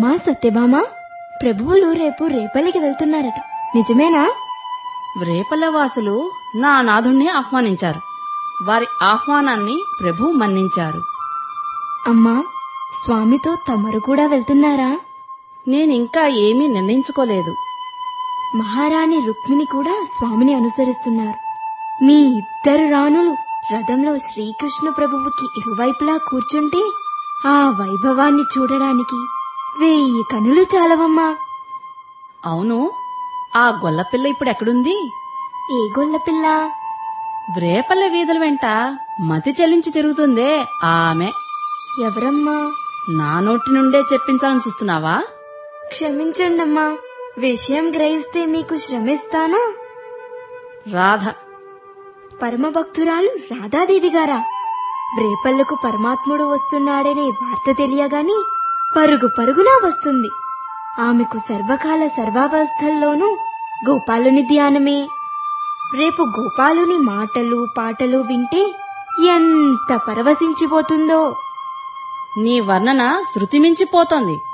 అమ్మా సత్యభామ ప్రభువులు రేపు రేపల్లికి వెళ్తున్నారట నిజమేనా రేపల్లవాసులు నా నాథుణ్ణి ఆహ్వానించారు వారి ఆహ్వానాన్ని ప్రభు మన్నించారు అమ్మా స్వామితో తమరు కూడా వెళ్తున్నారా నేనింకా ఏమీ నిర్ణయించుకోలేదు మహారాణి రుక్మిణి కూడా స్వామిని అనుసరిస్తున్నారు మీ ఇద్దరు రాణులు రథంలో శ్రీకృష్ణ ప్రభువుకి ఇరువైపులా కూర్చుంటే ఆ వైభవాన్ని చూడడానికి వెయ్యి కనులు చాలవమ్మా అవును ఆ గొల్లపిల్ల ఇప్పుడు ఎక్కడుంది ఏ గొల్ల పిల్ల రేపల్లె వీధుల వెంట మతి చెల్లించి తిరుగుతుందే ఆమె ఎవరమ్మా నా నోటి నుండే చెప్పించాలని చూస్తున్నావా క్షమించండమ్మా విషయం గ్రహిస్తే మీకు శ్రమిస్తానా రాధ పరమభక్తురాలు రాధాదేవి గారా రేపల్లకు పరమాత్ముడు వస్తున్నాడనే వార్త తెలియగాని పరుగు పరుగున వస్తుంది ఆమెకు సర్వకాల సర్వావస్థల్లోనూ గోపాలుని ధ్యానమే రేపు గోపాలుని మాటలు పాటలు వింటే ఎంత పరవశించిపోతుందో నీ వర్ణన శృతిమించిపోతోంది